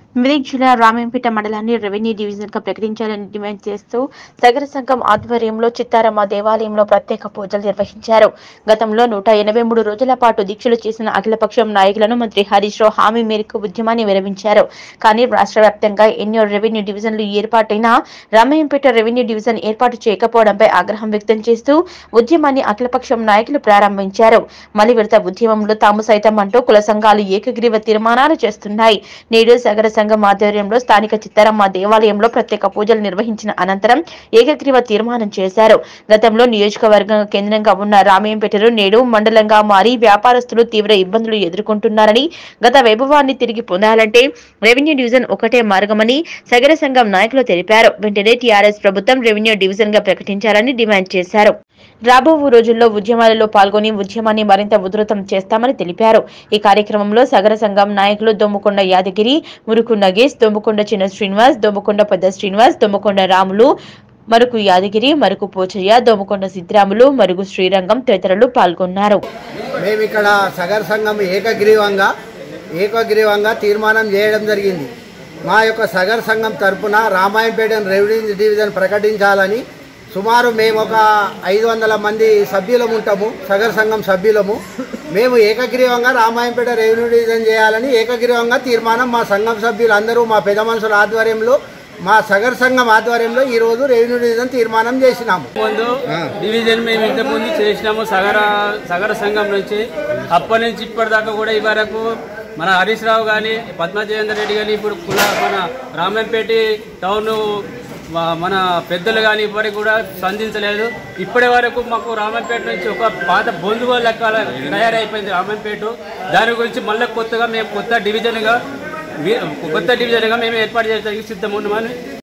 మెదక్ జిల్లా రామేంపేట మండలాన్ని revenue division గా ప్రకటించాలని డిమాండ్ చేస్తూ సగర సంఘం ఆధ్వర్యంలో చిత్తారమ్మ దేవాలయంలో ప్రత్యేక పూజలు నిర్వహించారు గతంలో నూట ఎనభై మూడు రోజుల పాటు దీక్షలు చేసిన అఖిలపక్షం నాయకులను మంత్రి హరీష్ రావు హామీ మేరకు ఉద్యమాన్ని విరమించారు కానీ రాష్ట్ర వ్యాప్తంగా ఎన్నో రెవెన్యూ డివిజన్లు ఏర్పాటైనా రామయ్యంపేట రెవెన్యూ డివిజన్ ఏర్పాటు చేయకపోవడంపై ఆగ్రహం వ్యక్తం చేస్తూ ఉద్యమాన్ని అఖిలపక్షం నాయకులు ప్రారంభించారు మలి విడత ఉద్యమంలో తాము సైతం అంటూ కుల సంఘాలు ఏకగ్రీవ తీర్మానాలు చేస్తున్నాయి నేడు సగర సంఘం ఆధ్వర్యంలో స్థానిక చిత్తారమ్మ దేవాలయంలో ప్రత్యేక పూజలు నిర్వహించిన అనంతరం ఏకగ్రీవ తీర్మానం చేశారు గతంలో నియోజకవర్గం కేంద్రంగా ఉన్న రామయ్యంపేటలో నేడు మండలంగా మారి వ్యాపారస్తులు తీవ్ర ఇబ్బందులు ఎదుర్కొంటున్నారని గత వైభవాన్ని తిరిగి పొందాలంటే రెవెన్యూ డివిజన్ ఒకటే మార్గమని సగర సంఘం నాయకులు తెలిపారు వెంటనే టీఆర్ఎస్ ప్రభుత్వం రెవెన్యూ డివిజన్ గా ప్రకటించాలని డిమాండ్ చేశారు రాబో రోజుల్లో ఉద్యమాలలో పాల్గొని ఉద్యమాన్ని మరింత ఉధృతం చేస్తామని తెలిపారు ఈ కార్యక్రమంలో సగర సంఘం నాయకులు దొమ్మకొండ యాదగిరి మురుకు నగేష్ దొమ్మకొండ చిన్న శ్రీనివాస్ దొమ్మకొండ పెద్ద శ్రీనివాస్ దొమ్మకొండ రాములు మరుకు యాదగిరి మరుకు పోచయ్య దొమ్మకొండ సిద్రాములు మరుగు శ్రీరంగం తదితరులు పాల్గొన్నారు మేము ఇక్కడ సగర సంఘం ఏకగ్రీవంగా ఏకగ్రీవంగా తీర్మానం చేయడం జరిగింది మా యొక్క సగర్ సంఘం తరపున రామాయంపేట రెవెన్యూ డివిజన్ ప్రకటించాలని సుమారు మేము ఒక ఐదు వందల మంది సభ్యులము ఉంటాము సగర్ సంఘం సభ్యులము మేము ఏకగ్రీవంగా రామాయంపేట రెవెన్యూ డివిజన్ చేయాలని ఏకగ్రీవంగా తీర్మానం మా సంఘం సభ్యులందరూ మా పెద్ద మనుషుల ఆధ్వర్యంలో మా సగర్ సంఘం ఆధ్వర్యంలో ఈరోజు రెవెన్యూ డివిజన్ తీర్మానం చేసినాము ముందు డివిజన్ మేము ఇంత ముందు చేసినాము సగర సగర సంఘం నుంచి అప్పటి నుంచి ఇప్పటిదాకా కూడా ఈ వరకు మన హరీష్ రావు కానీ పద్మజయేందర్ రెడ్డి కానీ ఇప్పుడు కుల మన రామంపేట టౌన్ మ- మన పెద్దలు కానీ ఇప్పటికి కూడా స్పందించలేదు ఇప్పటి వరకు మాకు రామంపేట నుంచి ఒక పాత బంధువుల లెక్క తయారైపోయింది రామంపేట దాని గురించి మళ్ళీ కొత్తగా మేము కొత్త డివిజన్గా కొత్త డివిజన్గా మేము ఏర్పాటు చేయడానికి సిద్ధం ఉన్నామని